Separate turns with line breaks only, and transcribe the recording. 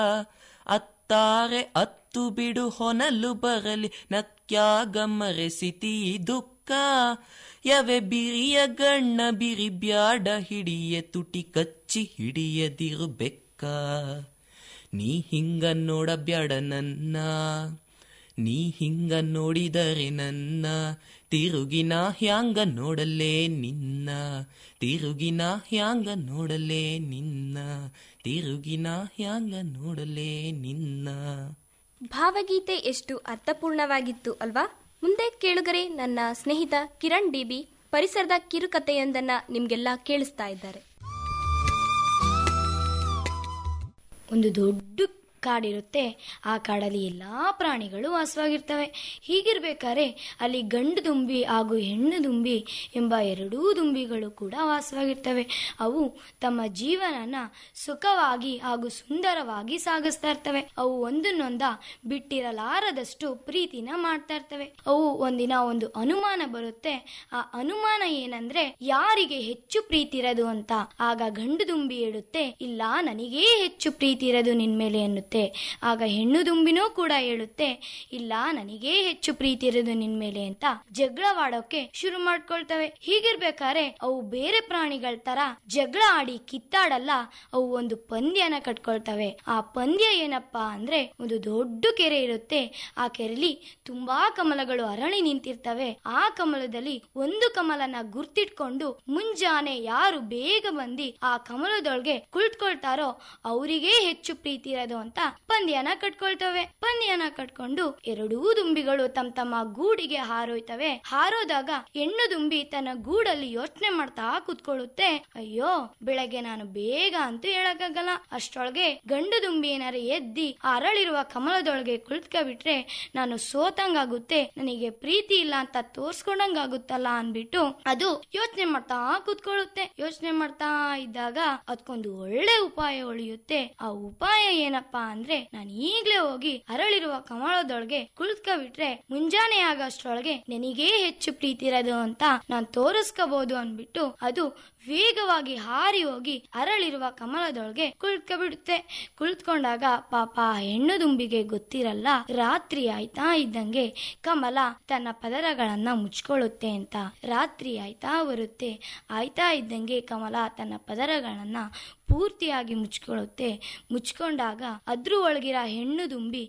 ಅತ್ತಾರೆ ಅತ್ತು ಬಿಡು ಹೊನಲು ಬರಲಿ ನಕ್ಯಾಗ ಮರೆಸಿತಿ ದುಃಖ ಯವೆ ಬಿರಿಯ ಗಣ್ಣ ಬಿರಿ ಬ್ಯಾಡ ಹಿಡಿಯ ತುಟಿ ಕಚ್ಚಿ ಹಿಡಿಯದಿರು ಬೆಕ್ಕ ನೀ ಹಿಂಗ ನೋಡ ಬ್ಯಾಡ ನನ್ನ ನೀ ಹಿಂಗ ನೋಡಿದರೆ ನನ್ನ ತಿರುಗಿನ ಹ್ಯಾಂಗ ನೋಡಲೇ ನಿನ್ನ ತಿರುಗಿನ ಹ್ಯಾಂಗ ನೋಡಲೇ ನಿನ್ನ ತಿರುಗಿನ ಹ್ಯಾಂಗ ನೋಡಲೇ ನಿನ್ನ
ಭಾವಗೀತೆ ಎಷ್ಟು ಅರ್ಥಪೂರ್ಣವಾಗಿತ್ತು ಅಲ್ವಾ ಮುಂದೆ ಕೇಳುಗರೆ ನನ್ನ ಸ್ನೇಹಿತ ಕಿರಣ್ ಡಿಬಿ ಪರಿಸರದ ಕಿರುಕಥೆಯೊಂದನ್ನ ನಿಮ್ಗೆಲ್ಲ ಕೇಳಿಸ್ತಾ ಇದ್ದಾರೆ
ಒಂದು ದೊಡ್ಡ ಕಾಡಿರುತ್ತೆ ಆ ಕಾಡಲ್ಲಿ ಎಲ್ಲಾ ಪ್ರಾಣಿಗಳು ವಾಸವಾಗಿರ್ತವೆ ಹೀಗಿರ್ಬೇಕಾದ್ರೆ ಅಲ್ಲಿ ಗಂಡು ದುಂಬಿ ಹಾಗೂ ಹೆಣ್ಣು ದುಂಬಿ ಎಂಬ ಎರಡೂ ದುಂಬಿಗಳು ಕೂಡ ವಾಸವಾಗಿರ್ತವೆ ಅವು ತಮ್ಮ ಜೀವನನ ಸುಖವಾಗಿ ಹಾಗೂ ಸುಂದರವಾಗಿ ಸಾಗಿಸ್ತಾ ಇರ್ತವೆ ಅವು ಒಂದನ್ನೊಂದ ಬಿಟ್ಟಿರಲಾರದಷ್ಟು ಪ್ರೀತಿನ ಮಾಡ್ತಾ ಇರ್ತವೆ ಅವು ಒಂದಿನ ಒಂದು ಅನುಮಾನ ಬರುತ್ತೆ ಆ ಅನುಮಾನ ಏನಂದ್ರೆ ಯಾರಿಗೆ ಹೆಚ್ಚು ಪ್ರೀತಿ ಇರೋದು ಅಂತ ಆಗ ಗಂಡು ದುಂಬಿ ಹೇಳುತ್ತೆ ಇಲ್ಲ ನನಗೇ ಹೆಚ್ಚು ಪ್ರೀತಿ ಇರೋದು ನಿನ್ಮೇಲೆ ಎನ್ನುತ್ತೆ ಆಗ ಹೆಣ್ಣು ದುಂಬಿನೂ ಕೂಡ ಹೇಳುತ್ತೆ ಇಲ್ಲ ನನಗೇ ಹೆಚ್ಚು ಪ್ರೀತಿ ಇರೋದು ನಿನ್ಮೇಲೆ ಅಂತ ಜಗಳವಾಡೋಕೆ ಶುರು ಮಾಡ್ಕೊಳ್ತವೆ ಹೀಗಿರ್ಬೇಕಾದ್ರೆ ಅವು ಬೇರೆ ಪ್ರಾಣಿಗಳ ತರ ಜಗಳ ಆಡಿ ಕಿತ್ತಾಡಲ್ಲ ಅವು ಒಂದು ಪಂದ್ಯನ ಕಟ್ಕೊಳ್ತವೆ ಆ ಪಂದ್ಯ ಏನಪ್ಪಾ ಅಂದ್ರೆ ಒಂದು ದೊಡ್ಡ ಕೆರೆ ಇರುತ್ತೆ ಆ ಕೆರೆಲಿ ತುಂಬಾ ಕಮಲಗಳು ಅರಳಿ ನಿಂತಿರ್ತವೆ ಆ ಕಮಲದಲ್ಲಿ ಒಂದು ಕಮಲನ ಗುರ್ತಿಟ್ಕೊಂಡು ಮುಂಜಾನೆ ಯಾರು ಬೇಗ ಬಂದಿ ಆ ಕಮಲದೊಳಗೆ ಕುಳಿತುಕೊಳ್ತಾರೋ ಅವರಿಗೇ ಹೆಚ್ಚು ಪ್ರೀತಿ ಇರೋದು ಅಂತ ಪಂದ್ಯನ ಕಟ್ಕೊಳ್ತವೆ ಪಂದ್ಯನ ಕಟ್ಕೊಂಡು ಎರಡೂ ದುಂಬಿಗಳು ತಮ್ಮ ತಮ್ಮ ಗೂಡಿಗೆ ಹಾರೋಯ್ತವೆ ಹಾರೋದಾಗ ಹೆಣ್ಣು ದುಂಬಿ ತನ್ನ ಗೂಡಲ್ಲಿ ಯೋಚನೆ ಮಾಡ್ತಾ ಕೂತ್ಕೊಳ್ಳುತ್ತೆ ಅಯ್ಯೋ ಬೆಳಗ್ಗೆ ನಾನು ಬೇಗ ಅಂತೂ ಹೇಳಕ್ಕಾಗಲ್ಲ ಅಷ್ಟೊಳಗೆ ಗಂಡು ದುಂಬಿ ಏನಾರ ಎದ್ದಿ ಆ ಅರಳಿರುವ ಕಮಲದೊಳಗೆ ಕುಳಿತ್ಕೊಬಿಟ್ರೆ ನಾನು ಸೋತಂಗಾಗುತ್ತೆ ನನಗೆ ಪ್ರೀತಿ ಇಲ್ಲ ಅಂತ ತೋರ್ಸ್ಕೊಂಡಂಗಾಗುತ್ತಲ್ಲ ಅನ್ಬಿಟ್ಟು ಅದು ಯೋಚನೆ ಮಾಡ್ತಾ ಕೂತ್ಕೊಳ್ಳುತ್ತೆ ಯೋಚನೆ ಮಾಡ್ತಾ ಇದ್ದಾಗ ಅದಕ್ಕೊಂದು ಒಳ್ಳೆ ಉಪಾಯ ಉಳಿಯುತ್ತೆ ಆ ಉಪಾಯ ಏನಪ್ಪಾ ಅಂದ್ರೆ ನಾನು ಈಗ್ಲೇ ಹೋಗಿ ಅರಳಿರುವ ಕಮಲದೊಳಗೆ ಕುಳಿತ್ಕೊಬಿಟ್ರೆ ಮುಂಜಾನೆ ಆಗಷ್ಟರೊಳಗೆ ನನಗೇ ಹೆಚ್ಚು ಪ್ರೀತಿ ಇರೋದು ಅಂತ ನಾನ್ ತೋರಿಸ್ಕೋಬಹುದು ಅನ್ಬಿಟ್ಟು ಅದು ವೇಗವಾಗಿ ಹಾರಿ ಹೋಗಿ ಅರಳಿರುವ ಕಮಲದೊಳಗೆ ಕುಳಿತ್ಕೊಬಿಡುತ್ತೆ ಕುಳಿತ್ಕೊಂಡಾಗ ಪಾಪ ಆ ಹೆಣ್ಣು ದುಂಬಿಗೆ ಗೊತ್ತಿರಲ್ಲ ರಾತ್ರಿ ಆಯ್ತಾ ಇದ್ದಂಗೆ ಕಮಲ ತನ್ನ ಪದರಗಳನ್ನ ಮುಚ್ಕೊಳ್ಳುತ್ತೆ ಅಂತ ರಾತ್ರಿ ಆಯ್ತಾ ಬರುತ್ತೆ ಆಯ್ತಾ ಇದ್ದಂಗೆ ಕಮಲ ತನ್ನ ಪದರಗಳನ್ನ ಪೂರ್ತಿಯಾಗಿ ಮುಚ್ಕೊಳ್ಳುತ್ತೆ ಮುಚ್ಕೊಂಡಾಗ ಅದ್ರ ಒಳಗಿರ ಹೆಣ್ಣು ದುಂಬಿ